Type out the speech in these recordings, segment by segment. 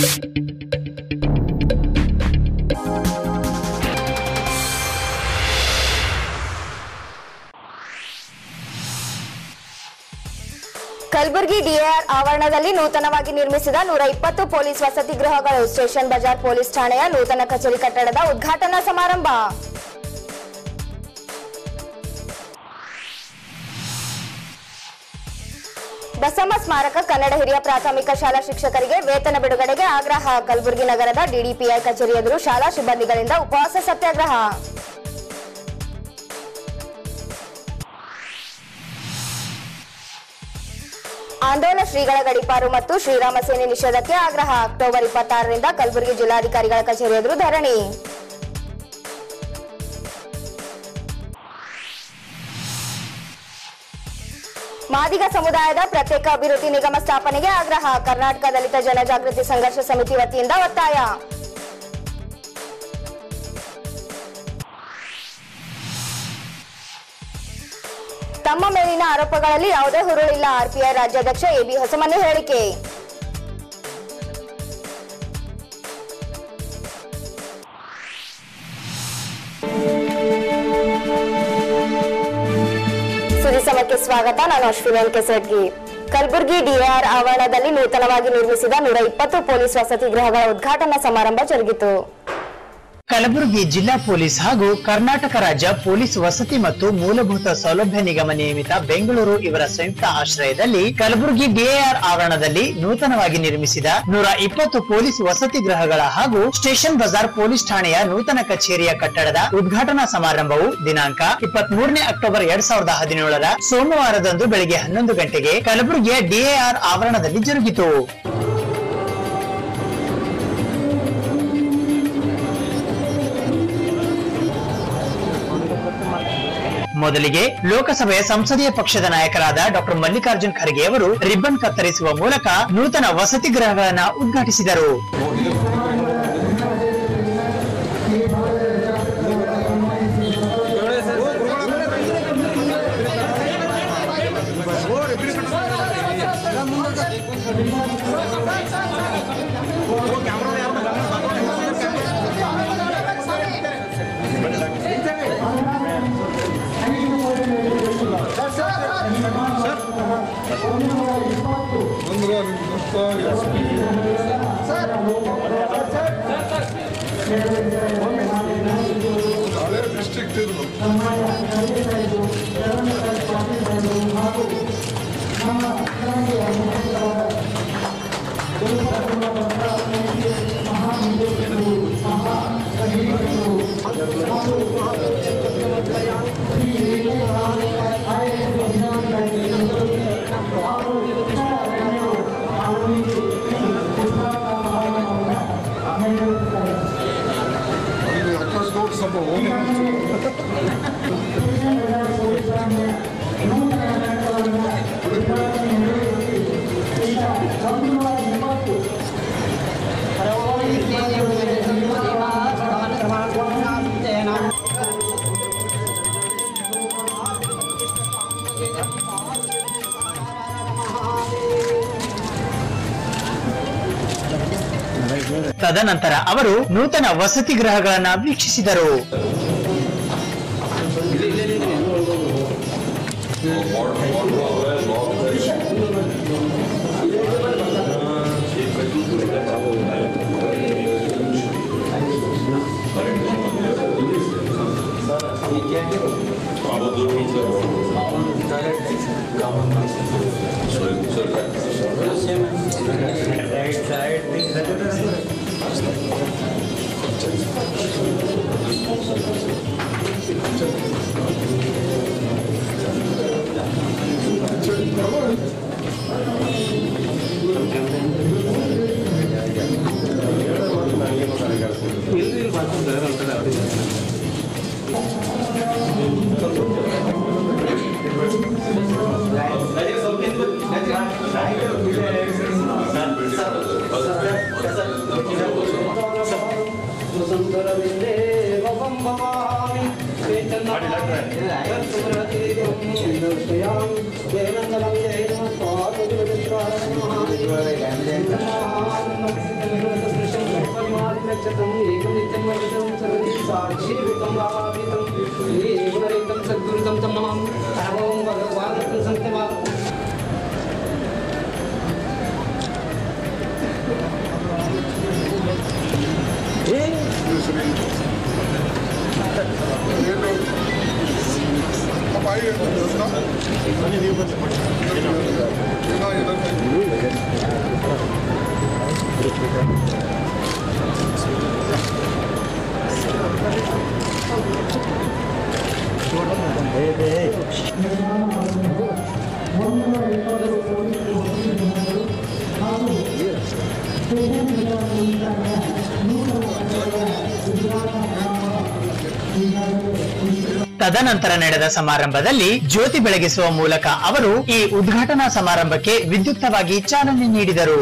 Kalaburagi DAR ಆವರಣದಲ್ಲಿ ನೂತನವಾಗಿ ನಿರ್ಮಿಸಿದ ನೂರ ಇಪ್ಪತ್ತು ಪೊಲೀಸ್ ವಸತಿ ಗೃಹಗಳು ಸ್ಟೇಷನ್ ಬಜಾರ್ ಪೊಲೀಸ್ ಠಾಣೆಯ ನೂತನ ಕಚೇರಿ ಕಟ್ಟಡದ ಉದ್ಘಾಟನಾ ಸಮಾರಂಭ ಬಸಮ್ಮ ಸ್ಮಾರಕ ಕನ್ನಡ ಹಿರಿಯ ಪ್ರಾಥಮಿಕ ಶಾಲಾ ಶಿಕ್ಷಕರಿಗೆ ವೇತನ ಬಿಡುಗಡೆಗೆ ಆಗ್ರಹ ಕಲಬುರಗಿ ನಗರದ ಡಿಡಿಪಿಐ ಕಚೇರಿ ಎದುರು ಶಾಲಾ ಸಿಬ್ಬಂದಿಗಳಿಂದ ಉಪವಾಸ ಸತ್ಯಾಗ್ರಹ ಆಂದೋಲನ ಶ್ರೀಗಳ ಗಡಿಪಾರು ಮತ್ತು ಶ್ರೀರಾಮ ಸೇನೆ ನಿಷೇಧಕ್ಕೆ ಆಗ್ರಹ ಅಕ್ಟೋಬರ್ ಇಪ್ಪತ್ತಾರರಿಂದ ಕಲಬುರಗಿ ಜಿಲ್ಲಾಧಿಕಾರಿಗಳ ಕಚೇರಿ ಎದುರು ಧರಣಿ ಮಾದಿಗ ಸಮುದಾಯದ ಪ್ರತ್ಯೇಕ ಅಭಿವೃದ್ಧಿ ನಿಗಮ ಸ್ಥಾಪನೆಗೆ ಆಗ್ರಹ ಕರ್ನಾಟಕ ದಲಿತ ಜನಜಾಗೃತಿ ಸಂಘರ್ಷ ಸಮಿತಿ ವತಿಯಿಂದ ಒತ್ತಾಯ ತಮ್ಮ ಮೇಲಿನ ಆರೋಪಗಳಲ್ಲಿ ಯಾವುದೇ ಹುರುಳಿಲ್ಲ ಆರ್ಪಿಐ ರಾಜ್ಯಾಧ್ಯಕ್ಷ ಎಬಿ ಹೊಸಮನಿ ಹೇಳಿಕೆ ಸುದ್ದಿ ಸಮಯಕ್ಕೆ ಸ್ವಾಗತ ನಾನು ಅಶ್ವಿನಿ ಕೆಸಡ್ಗಿ ಕಲಬುರಗಿ ಡಿಆರ್ ಆವರಣದಲ್ಲಿ ನೂತನವಾಗಿ ನಿರ್ಮಿಸಿದ ನೂರ ಇಪ್ಪತ್ತು ಪೊಲೀಸ್ ವಸತಿ ಗೃಹಗಳ ಉದ್ಘಾಟನಾ ಸಮಾರಂಭ ಜರುಗಿತು ಕಲಬುರಗಿ ಜಿಲ್ಲಾ ಪೊಲೀಸ್ ಹಾಗೂ ಕರ್ನಾಟಕ ರಾಜ್ಯ ಪೊಲೀಸ್ ವಸತಿ ಮತ್ತು ಮೂಲಭೂತ ಸೌಲಭ್ಯ ನಿಗಮ ನಿಯಮಿತ ಬೆಂಗಳೂರು ಇವರ ಸಂಯುಕ್ತ ಆಶ್ರಯದಲ್ಲಿ ಕಲಬುರಗಿ ಡಿಎಆರ್ ಆವರಣದಲ್ಲಿ ನೂತನವಾಗಿ ನಿರ್ಮಿಸಿದ ನೂರ ಇಪ್ಪತ್ತು ಪೊಲೀಸ್ ವಸತಿ ಗೃಹಗಳ ಹಾಗೂ ಸ್ಟೇಷನ್ ಬಜಾರ್ ಪೊಲೀಸ್ ಠಾಣೆಯ ನೂತನ ಕಚೇರಿಯ ಕಟ್ಟಡದ ಉದ್ಘಾಟನಾ ಸಮಾರಂಭವು ದಿನಾಂಕ ಇಪ್ಪತ್ತ್ ಮೂರನೇ ಅಕ್ಟೋಬರ್ ಎರಡ್ ಸಾವಿರದ ಹದಿನೇಳರ ಸೋಮವಾರದಂದು ಬೆಳಗ್ಗೆ ಹನ್ನೊಂದು ಗಂಟೆಗೆ ಕಲಬುರಗಿಯ ಡಿಎಆರ್ ಆವರಣದಲ್ಲಿ ಜರುಗಿತು ಮೊದಲಿಗೆ ಲೋಕಸಭೆಯ ಸಂಸದೀಯ ಪಕ್ಷದ ನಾಯಕರಾದ ಡಾಕ್ಟರ್ ಮಲ್ಲಿಕಾರ್ಜುನ್ ಖರ್ಗೆ ಅವರು ರಿಬ್ಬನ್ ಕತ್ತರಿಸುವ ಮೂಲಕ ನೂತನ ವಸತಿ ಗೃಹಗಳನ್ನು ಉದ್ಘಾಟಿಸಿದರು ಡಿಸ್ಟ್ರಿಕ್ಟ್ ಇದು ಇಲ್ಲಿ ಆಕಾಶ್ ಗೌಡ್ ಸ್ವಲ್ಪ ಹೋಗಿ ತದನಂತರ ಅವರು ನೂತನ ವಸತಿ ಗೃಹಗಳನ್ನ ವೀಕ್ಷಿಸಿದರು ೇನಂದಲಂ ಜಯ ಏನು ಅಪ್ಪ ಆಗಿ ಏನೋ ಏನೋ ತದನಂತರ ನಡೆದ ಸಮಾರಂಭದಲ್ಲಿ ಜ್ಯೋತಿ ಬೆಳಗಿಸುವ ಮೂಲಕ ಅವರು ಈ ಉದ್ಘಾಟನಾ ಸಮಾರಂಭಕ್ಕೆ ವಿದ್ಯುಕ್ತವಾಗಿ ಚಾಲನೆ ನೀಡಿದರು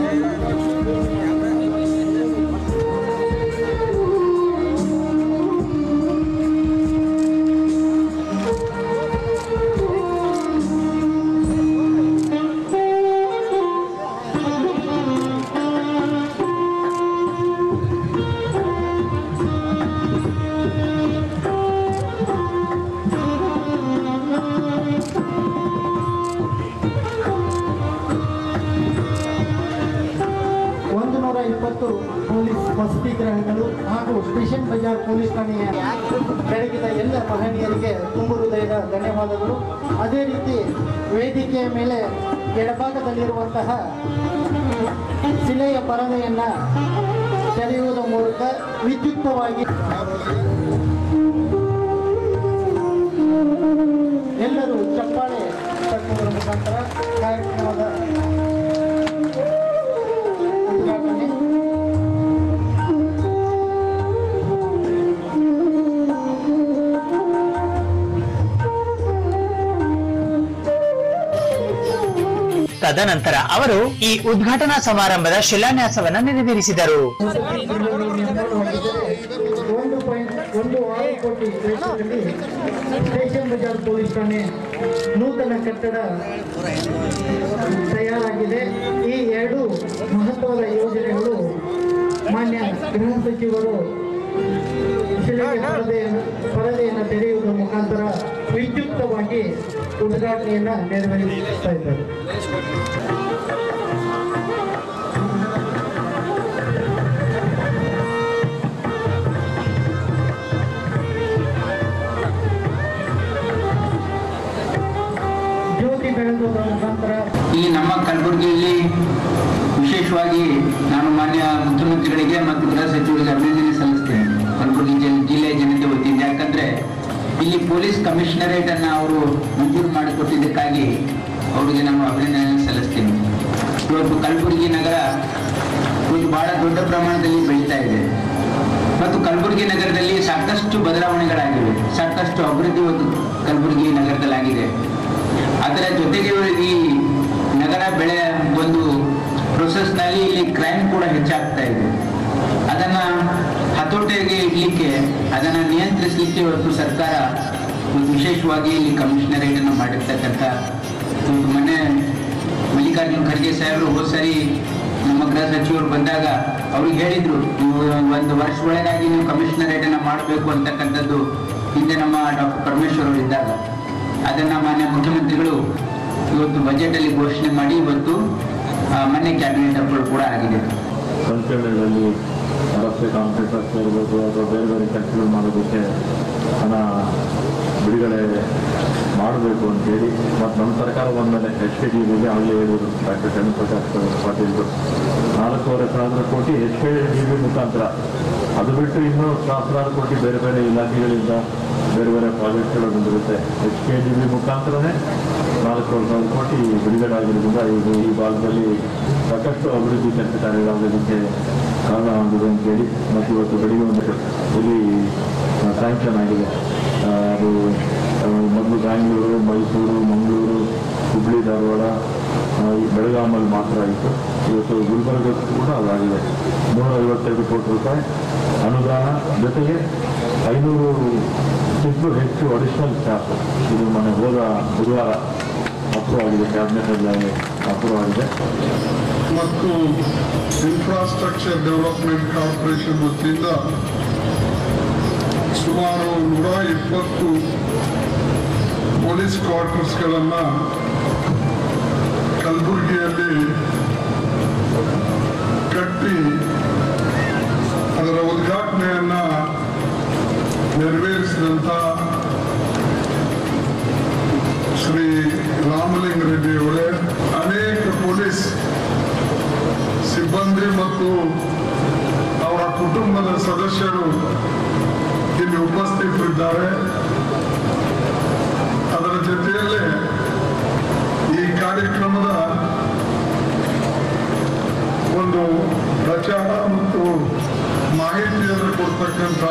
ಒಂದು ನೂರ ಇಪ್ಪತ್ತು ಪೊಲೀಸ್ ವಸತಿ ಗೃಹಗಳು ಹಾಗೂ ಸ್ಟೇಷನ್ ಬಜಾರ್ ಪೊಲೀಸ್ ಠಾಣೆಯ ಬೆಳಗಿದ ಎಲ್ಲ ಮಹನೀಯರಿಗೆ ತುಂಬು ಹೃದಯದ ಧನ್ಯವಾದಗಳು ಅದೇ ರೀತಿ ವೇದಿಕೆಯ ಮೇಲೆ ಎಡಭಾಗದಲ್ಲಿರುವಂತಹ ಶಿಲೆಯ ಪರದೆಯನ್ನು ತೆರೆಯುವುದರ ಮೂಲಕ ವಿದ್ಯುಕ್ತವಾಗಿ ಎಲ್ಲರೂ ಚಪ್ಪಾಳೆ ತಟ್ಟುವುದರ ಮುಖಾಂತರ ಕಾರ್ಯಕ್ರಮದ ಉದ್ಘಾಟನೆ ತದನಂತರ ಅವರು ಈ ಉದ್ಘಾಟನಾ ಸಮಾರಂಭದ ಶಿಲಾನ್ಯಾಸವನ್ನ ನೆರವೇರಿಸಿದರು ಒಂದು ಪಾಯಿಂಟ್ ಒಂದು ಆರು ಕೋಟಿ ವೆಚ್ಚದಲ್ಲಿ ಸ್ಟೇಷನ್ ಬಜಾರ್ ಪೊಲೀಸ್ ಠಾಣೆ ನೂತನ ಕಟ್ಟಡ ತಯಾರಾಗಿದೆ ಈ ಎರಡು ಮಹತ್ವದ ಯೋಜನೆಗಳು ಮಾನ್ಯ ಗೃಹ ಸಚಿವರು ಶಿಲೆಗೆ ಪರದೆಯನ್ನು ಪರದೆಯನ್ನು ತೆರೆಯುವುದರ ಮುಖಾಂತರ ವಿದ್ಯುಕ್ತವಾಗಿ ಉದ್ಘಾಟನೆಯನ್ನು ನೆರವೇರಿಸ್ತಾ ಇದ್ದಾರೆ ಜ್ಯೋತಿ ಬೆಳಗುವುದರ ಮುಖಾಂತರ ಇಲ್ಲಿ ನಮ್ಮ ಕಲಬುರಗಿಯಲ್ಲಿ ವಿಶೇಷವಾಗಿ ನಾನು ಮಾನ್ಯ ಮುಖ್ಯಮಂತ್ರಿಗಳಿಗೆ ಮತ್ತು ಗೃಹ ಸಚಿವರಿಗೆ ಅಭಿನಂದನೆ ಸಲ್ಲಿಸ್ತೇನೆ ಕಲಬುರಗಿ ಜಿಲ್ಲೆ ಜಿಲ್ಲೆಯ ಜನತೆ ವತಿಯಿಂದ ಯಾಕಂದ್ರೆ ಇಲ್ಲಿ ಪೊಲೀಸ್ ಕಮಿಷನರೇಟ್ ಅನ್ನ ಅವರು ಮಂಜೂರು ಮಾಡಿಕೊಟ್ಟಿದ್ದಕ್ಕಾಗಿ ಅವರಿಗೆ ನಾನು ಅಭಿನಂದನೆ ಸಲ್ಲಿಸ್ತೀನಿ ಇವತ್ತು ಕಲಬುರಗಿ ನಗರ ಒಂದು ಬಹಳ ದೊಡ್ಡ ಪ್ರಮಾಣದಲ್ಲಿ ಬೆಳೀತಾ ಇದೆ ಮತ್ತು ಕಲಬುರಗಿ ನಗರದಲ್ಲಿ ಸಾಕಷ್ಟು ಬದಲಾವಣೆಗಳಾಗಿವೆ ಸಾಕಷ್ಟು ಅಭಿವೃದ್ಧಿ ಒಂದು ಕಲಬುರಗಿ ನಗರದಲ್ಲಾಗಿದೆ ಅದರ ಜೊತೆಗೆ ಈ ನಗರ ಬೆಳೆ ಒಂದು ಪ್ರೊಸೆಸ್ನಲ್ಲಿ ಇಲ್ಲಿ ಕ್ರೈಮ್ ಕೂಡ ಹೆಚ್ಚಾಗ್ತಾ ಇದೆ ಅದನ್ನ ಹತೋಟಿಗೆ ಇಡ್ಲಿಕ್ಕೆ ಅದನ್ನ ನಿಯಂತ್ರಿಸಲಿಕ್ಕೆ ಇವತ್ತು ಸರ್ಕಾರ ಒಂದು ವಿಶೇಷವಾಗಿ ಇಲ್ಲಿ ಕಮಿಷನರೇಟ್ ಅನ್ನು ಮಾಡಿರ್ತಕ್ಕಂಥ ಇವತ್ತು ಮೊನ್ನೆ ಮಲ್ಲಿಕಾರ್ಜುನ್ ಖರ್ಗೆ ಸಾಹೇಬರು ಹೋದ ಸರಿ ನಮ್ಮ ಗೃಹ ಸಚಿವರು ಬಂದಾಗ ಅವ್ರಿಗೆ ಹೇಳಿದ್ರು ನೀವು ಒಂದು ವರ್ಷ ಒಳಗಾಗಿ ನೀವು ಕಮಿಷನರೇಟ್ ಅನ್ನ ಮಾಡಬೇಕು ಅಂತಕ್ಕಂಥದ್ದು ಹಿಂದೆ ನಮ್ಮ ಡಾಕ್ಟರ್ ಪರಮೇಶ್ವರ್ ಅವರು ಇದ್ದಾಗ ಅದನ್ನ ಮಾನ್ಯ ಮುಖ್ಯಮಂತ್ರಿಗಳು ಇವತ್ತು ಬಜೆಟ್ ಅಲ್ಲಿ ಘೋಷಣೆ ಮಾಡಿ ಇವತ್ತು ಆ, ಮೊನ್ನೆ ಕ್ಯಾಬಿನೆಟ್ ಅಪ್ರೂವ್ ಕೂಡ ಆಗಿದೆ ಸಂಚಲನಗಳಲ್ಲಿ ರಸ್ತೆ ಕಾಂಟ್ರಾಕ್ಟರ್ಸ್ ಇರ್ಬೋದು ಅಥವಾ ಬೇರೆ ಬೇರೆ ಕೆಲಸಗಳು ಮಾಡೋದಕ್ಕೆ ಹಣ ಬಿಡುಗಡೆ ಮಾಡಬೇಕು ಅಂತೇಳಿ ಮತ್ತು ನಮ್ಮ ಸರ್ಕಾರ ಬಂದಮೇಲೆ ಎಚ್ ಕೆ ಡಿ ಬಿಗೆ ಆಗಲೇ ಹೇಳಿದ್ರು ಡಾಕ್ಟರ್ ಚಂದ್ರಪ್ರಕಾಶ್ ಪಾಟೀಲ್ರು ನಾಲ್ಕೂವರೆ ಸಾವಿರ ಕೋಟಿ ಎಚ್ ಕೆ ಡಿ ಬಿ ಮುಖಾಂತರ ಅದು ಬಿಟ್ಟು ಇನ್ನೂ ಸಹಸ್ರಾರು ಕೋಟಿ ಬೇರೆ ಬೇರೆ ಇಲಾಖೆಗಳಿಂದ ಬೇರೆ ಬೇರೆ ಪ್ರಾಜೆಕ್ಟ್ಗಳು ಬಂದಿರುತ್ತೆ ಎಚ್ ಕೆ ಡಿ ಬಿ ಮುಖಾಂತರನೇ ನಾಲ್ಕೂವರೆ ಸಾವಿರ ಕೋಟಿ ಬಿಡುಗಡೆ ಆಗಿರೋದ್ರಿಂದ ಈಗ ಈ ಭಾಗದಲ್ಲಿ ಸಾಕಷ್ಟು ಅಭಿವೃದ್ಧಿ ಕೆಲಸ ಕಾರ್ಯಗಳಾಗೋದಕ್ಕೆ ಕಾರಣ ಆಗಿದೆ ಅಂತೇಳಿ ಮತ್ತು ಇವತ್ತು ಬೆಳಿಗ್ಗೆ ಒಂದು ಇಲ್ಲಿ ಸ್ಯಾಂಕ್ಷನ್ ಆಗಿದೆ ಆ, ಅದು ಮೊದಲು ಬ್ಯಾಂಗ್ಳೂರು ಮೈಸೂರು ಮಂಗಳೂರು ಹುಬ್ಳಿ ಧಾರವಾಡ ಆ, ಈ ಬೆಳಗಾಮಲ್ಲಿ ಮಾತ್ರ ಆಯಿತು ಇವತ್ತು ಗುಲ್ಬರ್ಗಕ್ಕೂ ಕೂಡ ಅದಾಗಿದೆ ನೂರ ಐವತ್ತೈದು ಕೋಟಿ ರೂಪಾಯಿ ಅನುದಾನ ಜೊತೆಗೆ ಐನೂರು ಹೆಚ್ಚು ಹೆಚ್ಚು ಅಡಿಷನಲ್ ಸ್ಟಾಫ್ ಇದು ಮನೆ ಹೋದ ಬುಧವಾರ ಅಪ್ರೂವ್ ಆಗಿದೆ ಕ್ಯಾಬಿನೆಟಲ್ಲಿ ಅಪ್ರೂವ್ ಆಗಿದೆ ಮತ್ತು ಇನ್ಫ್ರಾಸ್ಟ್ರಕ್ಚರ್ ಡೆವಲಪ್ಮೆಂಟ್ ಕಾರ್ಪೊರೇಷನ್ ವತಿಯಿಂದ ಸುಮಾರು ನೂರ ಇಪ್ಪತ್ತು ಪೊಲೀಸ್ ಕ್ವಾರ್ಟರ್ಸ್ಗಳನ್ನು ಕಲಬುರಗಿಯಲ್ಲಿ ಕಟ್ಟಿ ಅದರ ಉದ್ಘಾಟನೆಯನ್ನ ನೆರವೇರಿಸಿದಂಥ ಶ್ರೀ ರಾಮಲಿಂಗ ರೆಡ್ಡಿ ಅವರೇ ಅನೇಕ ಪೊಲೀಸ್ ಸಿಬ್ಬಂದಿ ಮತ್ತು ಅವರ ಕುಟುಂಬದ ಸದಸ್ಯರು ಇಲ್ಲಿ ಉಪಸ್ಥಿತರಿದ್ದಾರೆ ಅದರ ಜೊತೆಯಲ್ಲೇ ಈ ಕಾರ್ಯಕ್ರಮದ ಒಂದು ಪ್ರಚಾರ ಮತ್ತು ಮಾಹಿತಿಯನ್ನು ಕೊಡ್ತಕ್ಕಂಥ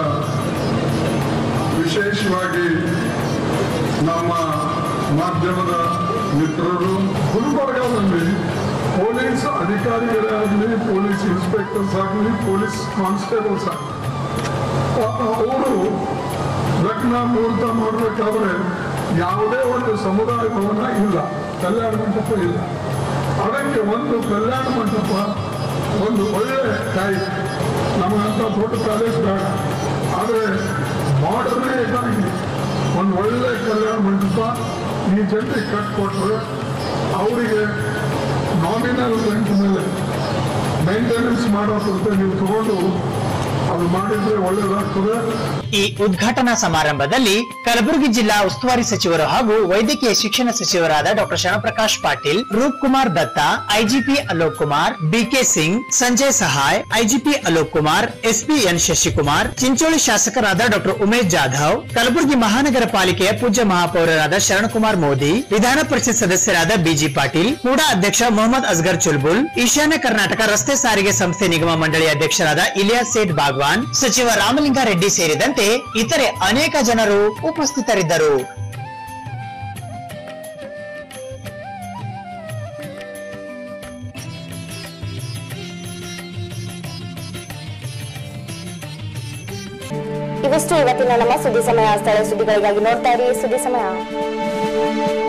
ವಿಶೇಷವಾಗಿ ನಮ್ಮ ಮಾಧ್ಯಮದ ಮಿತ್ರರು ಗುಲ್ಬರ್ಗಾದಲ್ಲಿ ಪೊಲೀಸ್ ಅಧಿಕಾರಿಗಳೇ ಆಗಲಿ ಪೊಲೀಸ್ ಇನ್ಸ್ಪೆಕ್ಟರ್ಸ್ ಆಗಲಿ ಪೊಲೀಸ್ ಕಾನ್ಸ್ಟೇಬಲ್ಸ್ ಆಗಲಿ ಅವರು ಲಗ್ನ ಮುಹೂರ್ತ ಮಾಡಬೇಕಾದ್ರೆ ಯಾವುದೇ ಒಂದು ಸಮುದಾಯ ಭವನ ಇಲ್ಲ ಕಲ್ಯಾಣ ಮಂಟಪ ಇಲ್ಲ ಅದಕ್ಕೆ ಒಂದು ಕಲ್ಯಾಣ ಮಂಟಪ ಒಂದು ಒಳ್ಳೆ ಕಾಯಿ ನಮಗಂತ ದೊಡ್ಡ ಕಾಲೇಜ್ ಬೇಡ ಆದರೆ ಮಾಡರ್ನೇಟ್ ಆಗಿ ಒಂದು ಒಳ್ಳೆ ಕಲ್ಯಾಣ ಮಂಟಪ ಈ ಜನರಿಗೆ ಕಟ್ಕೊಟ್ರೆ ಅವರಿಗೆ ನಾಮಿನಲ್ ರೆಂಟ್ ಮೇಲೆ ಮೇಂಟೆನೆನ್ಸ್ ಮಾಡೋದಂತೆ ನೀವು ತಗೊಂಡು ಅದು ಮಾಡಿದ್ರೆ ಒಳ್ಳೇದಾಗ್ತದೆ ಈ ಉದ್ಘಾಟನಾ ಸಮಾರಂಭದಲ್ಲಿ ಕಲಬುರಗಿ ಜಿಲ್ಲಾ ಉಸ್ತುವಾರಿ ಸಚಿವರು ಹಾಗೂ ವೈದ್ಯಕೀಯ ಶಿಕ್ಷಣ ಸಚಿವರಾದ doctor Sharanprakash Patil Roop Kumar Datta IGP Alok Kumar BK Singh Sanjay Sahay IGP Alok Kumar SP N Shashikumar Chincholi ಶಾಸಕರಾದ ಡಾಕ್ಟರ್ ಉಮೇಶ್ ಜಾಧವ್ ಕಲಬುರಗಿ ಮಹಾನಗರ ಪಾಲಿಕೆಯ ಪೂಜ್ಯ ಮಹಾಪೌರರಾದ ಶರಣಕುಮಾರ್ ಮೋದಿ ವಿಧಾನ ಪರಿಷತ್ ಸದಸ್ಯರಾದ ಬಿಜಿ ಪಾಟೀಲ್ ಕೂಡ ಅಧ್ಯಕ್ಷ ಮೊಹಮ್ಮದ್ ಅಸ್ಗರ್ ಚುಲ್ಬುಲ್ ಈಶಾನ್ಯ ಕರ್ನಾಟಕ ರಸ್ತೆ ಸಾರಿಗೆ ಸಂಸ್ಥೆ ನಿಗಮ ಮಂಡಳಿ ಅಧ್ಯಕ್ಷರಾದ ಇಲಿಯಾಸ್ ಸೇಠ್ ಬಾಗ್ವಾನ್ ಸಚಿವ ರಾಮಲಿಂಗಾರೆಡ್ಡಿ ಸೇರಿದಂತೆ ಇತರೆ ಅನೇಕ ಜನರು ಉಪಸ್ಥಿತರಿದ್ದರು ಇವಿಷ್ಟು ಇವತ್ತಿನ ನಮ್ಮ ಸುದ್ದಿ ಸಮಯ ಸ್ಥಳ ಸುದ್ದಿಗಳಿಗಾಗಿ ನೋಡ್ತಾ ಇರಿ ಸುದ್ದಿ ಸಮಯ